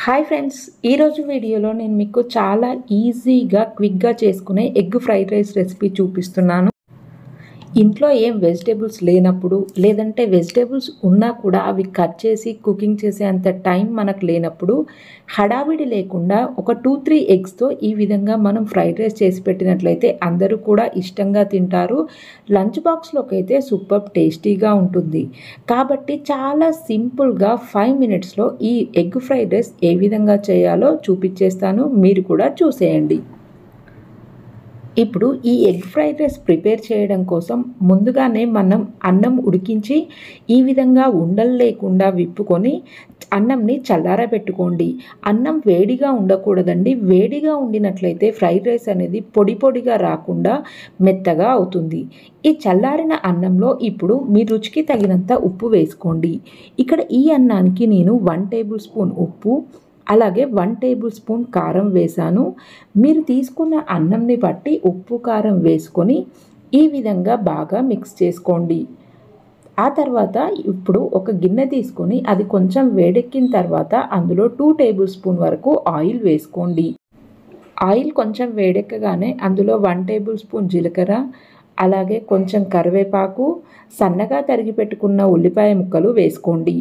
Hi friends ఈరోజు వీడియోలో నేను మీకు చాలా ఈజీగా క్విక్గా చేసుకునే ఎగ్ ఫ్రైడ్ రైస్ రెసిపీ చూపిస్తున్నాను ఇంట్లో ఏం వెజిటేబుల్స్ లేనప్పుడు లేదంటే వెజిటేబుల్స్ ఉన్నా కూడా అవి కట్ చేసి కుకింగ్ చేసే అంత టైం మనకు లేనప్పుడు హడావిడి లేకుండా ఒక టూ త్రీ ఎగ్స్తో ఈ విధంగా మనం ఫ్రైడ్ రైస్ చేసి పెట్టినట్లయితే అందరూ కూడా ఇష్టంగా తింటారు లంచ్ బాక్స్లోకి అయితే సూపర్ టేస్టీగా ఉంటుంది కాబట్టి చాలా సింపుల్గా ఫైవ్ మినిట్స్లో ఈ ఎగ్ ఫ్రైడ్ రైస్ ఏ విధంగా చేయాలో చూపించేస్తాను మీరు కూడా చూసేయండి ఇప్పుడు ఈ ఎగ్ ఫ్రైడ్ రైస్ ప్రిపేర్ చేయడం కోసం ముందుగానే మనం అన్నం ఉడికించి ఈ విధంగా ఉండలు లేకుండా విప్పుకొని అన్నంని చల్లారబెట్టుకోండి అన్నం వేడిగా ఉండకూడదండి వేడిగా ఉండినట్లయితే ఫ్రైడ్ రైస్ అనేది పొడి పొడిగా రాకుండా మెత్తగా అవుతుంది ఈ చల్లారిన అన్నంలో ఇప్పుడు మీ రుచికి తగినంత ఉప్పు వేసుకోండి ఇక్కడ ఈ అన్నానికి నేను వన్ టేబుల్ స్పూన్ ఉప్పు అలాగే వన్ టేబుల్ స్పూన్ కారం వేశాను మీరు తీసుకున్న అన్నంని బట్టి ఉప్పు కారం వేసుకొని ఈ విధంగా బాగా మిక్స్ చేసుకోండి ఆ తర్వాత ఇప్పుడు ఒక గిన్నె తీసుకొని అది కొంచెం వేడెక్కిన తర్వాత అందులో టూ టేబుల్ స్పూన్ వరకు ఆయిల్ వేసుకోండి ఆయిల్ కొంచెం వేడెక్కగానే అందులో వన్ టేబుల్ స్పూన్ జీలకర్ర అలాగే కొంచెం కరివేపాకు సన్నగా తరిగి పెట్టుకున్న ఉల్లిపాయ ముక్కలు వేసుకోండి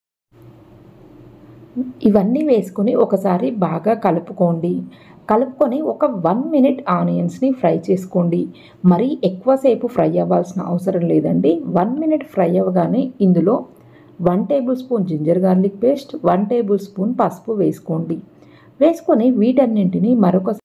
ఇవన్నీ వేసుకొని ఒకసారి బాగా కలుపుకోండి కలుపుకొని ఒక వన్ మినిట్ ఆనియన్స్ని ఫ్రై చేసుకోండి మరీ ఎక్కువసేపు ఫ్రై అవ్వాల్సిన అవసరం లేదండి వన్ మినిట్ ఫ్రై అవ్వగానే ఇందులో one tablespoon ginger garlic paste one tablespoon పసుపు వేసుకోండి వేసుకొని వీటన్నింటినీ మరొక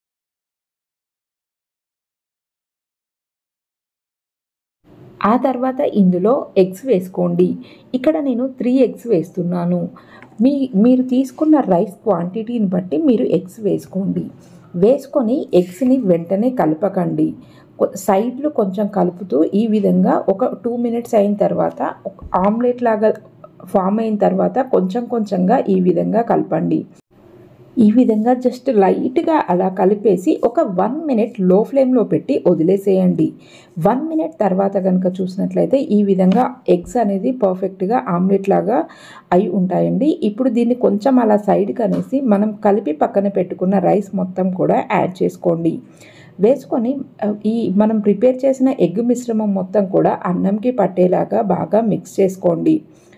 ఆ తర్వాత ఇందులో ఎగ్స్ వేసుకోండి ఇక్కడ నేను త్రీ ఎగ్స్ వేస్తున్నాను మీ మీరు తీసుకున్న రైస్ క్వాంటిటీని బట్టి మీరు ఎగ్స్ వేసుకోండి వేసుకొని ఎగ్స్ని వెంటనే కలపకండి సైడ్లు కొంచెం కలుపుతూ ఈ విధంగా ఒక టూ మినిట్స్ అయిన తర్వాత ఒక ఆమ్లెట్ లాగా ఫామ్ అయిన తర్వాత కొంచెం కొంచెంగా ఈ విధంగా కలపండి ఈ విధంగా జస్ట్ లైట్గా అలా కలిపేసి ఒక వన్ మినిట్ లో ఫ్లేమ్లో పెట్టి వదిలేసేయండి వన్ మినిట్ తర్వాత కనుక చూసినట్లయితే ఈ విధంగా ఎగ్స్ అనేది పర్ఫెక్ట్గా ఆమ్లెట్ లాగా అయి ఉంటాయండి ఇప్పుడు దీన్ని కొంచెం అలా సైడ్కి అనేసి మనం కలిపి పక్కన పెట్టుకున్న రైస్ మొత్తం కూడా యాడ్ చేసుకోండి వేసుకొని ఈ మనం ప్రిపేర్ చేసిన ఎగ్ మిశ్రమం మొత్తం కూడా అన్నంకి పట్టేలాగా బాగా మిక్స్ చేసుకోండి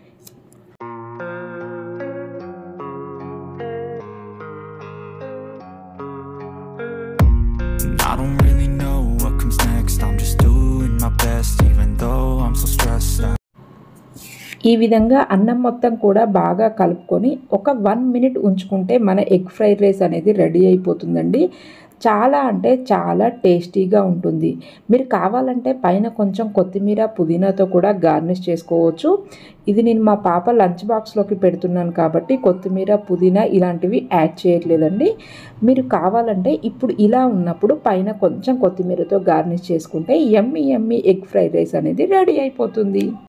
I don't really know what comes next. I'm just doing my best, even though I'm so stressed out. ఈ విధంగా అన్నం మొత్తం కూడా బాగా కలుపుకొని ఒక వన్ మినిట్ ఉంచుకుంటే మన ఎగ్ ఫ్రైడ్ రైస్ అనేది రెడీ అయిపోతుందండి చాలా అంటే చాలా టేస్టీగా ఉంటుంది మీరు కావాలంటే పైన కొంచెం కొత్తిమీర పుదీనాతో కూడా గార్నిష్ చేసుకోవచ్చు ఇది నేను మా పాప లంచ్ బాక్స్లోకి పెడుతున్నాను కాబట్టి కొత్తిమీర పుదీనా ఇలాంటివి యాడ్ చేయట్లేదండి మీరు కావాలంటే ఇప్పుడు ఇలా ఉన్నప్పుడు పైన కొంచెం కొత్తిమీరతో గార్నిష్ చేసుకుంటే ఎమ్మి ఎమ్మి ఎగ్ ఫ్రైడ్ రైస్ అనేది రెడీ అయిపోతుంది